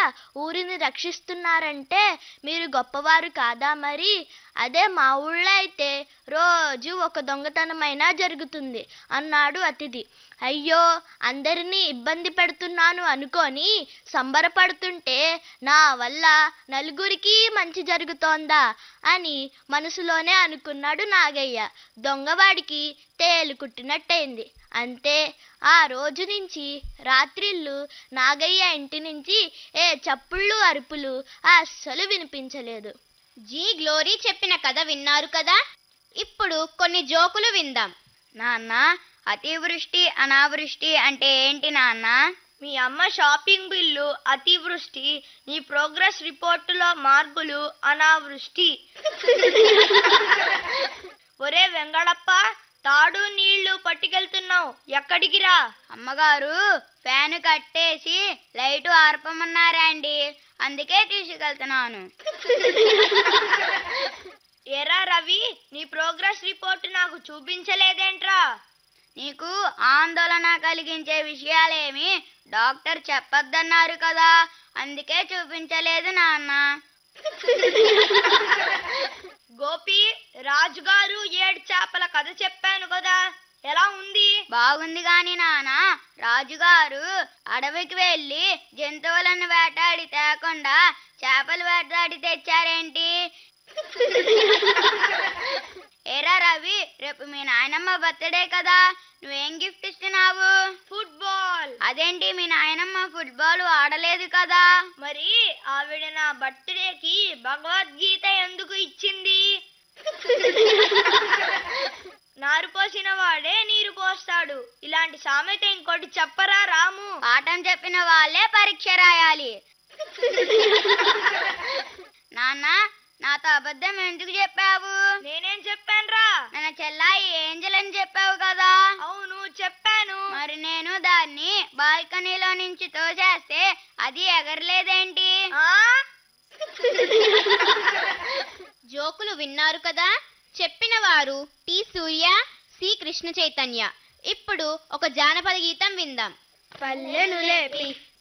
ఊరిని రక్షిస్తున్నారంటే మీరు గొప్పవారు కాదా మరి అదే మా ఊళ్ళో అయితే రోజు ఒక దొంగతనమైనా జరుగుతుంది అన్నాడు అతిథి అయ్యో అందరినీ ఇబ్బంది పెడుతున్నాను అనుకొని సంబరపడుతుంటే నా వల్ల నలుగురికి మంచి జరుగుతోందా అని మనసులోనే అనుకున్నాడు నాగయ్య దొంగవాడికి తేలు కుట్టినట్టయింది అంతే ఆ రోజు నుంచి రాత్రిళ్ళు నాగయ్య ఇంటి నుంచి ఏ చప్పుళ్ళు అరుపులు అస్సలు వినిపించలేదు జీ గ్లోరీ చెప్పిన కథ విన్నారు కదా ఇప్పుడు కొన్ని జోకులు విందాం నాన్న అతివృష్టి అనావృష్టి అంటే ఏంటి నాన్న మీ అమ్మ షాపింగ్ బిల్లు అతివృష్టి నీ ప్రోగ్రెస్ రిపోర్టులో మార్కులు అనావృష్టి ఒరే వెంగడప్ప తాడు నీళ్లు పట్టుకెళ్తున్నావు ఎక్కడికి రా అమ్మగారు ఫ్యాన్ కట్టేసి లైట్ ఆర్పమన్నారా అండి అందుకే తీసుకెళ్తున్నాను ఎరా రవి నీ ప్రోగ్రెస్ రిపోర్ట్ నాకు చూపించలేదేంట్రా నీకు ఆందోళన కలిగించే విషయాలేమి డాక్టర్ చెప్పొద్దన్నారు కదా అందుకే చూపించలేదు నాన్న గోపి రాజుగారు ఏడు చేపల కథ చెప్పాను కదా ఎలా ఉంది బాగుంది గాని నాన్న రాజుగారు అడవికి వెళ్ళి జంతువులను వేటాడి తేకుండా చేపలు వేటాడి తెచ్చారేంటి ఏరా రవి రేపు మీ నాయనమ్మ బర్త్డే కదా నువ్వేం గిఫ్ట్ ఇస్తున్నావు ఫుట్బాల్ అదేంటి మీ నాయనమ్మ ఫుట్బాల్ ఆడలేదు కదా మరి ఆవిడ నా బర్త్డేకి భగవద్గీత ఎందుకు ఇచ్చింది నారు పోసిన వాడే నీరు పోస్తాడు ఇలాంటి సామెత ఇంకోటి చెప్పరా రాము పాఠం చెప్పిన వాళ్ళే పరీక్ష రాయాలి నాన్న నాతో అబద్ధం ఎందుకు చెప్పావు నేనేం చెప్పానురా మన చెల్లాయి ఏంజల్ అని చెప్పావు కదా అవును చెప్పాను మరి నేను దాన్ని బాల్కనీలో నుంచి తోసేస్తే అది ఎగరలేదేంటి ఆ జోకులు విన్నారు కదా చెప్పిన వారు టి సూర్య సి కృష్ణ చైతన్య ఇప్పుడు ఒక జానపద గీతం విందాం పల్లెను లేపి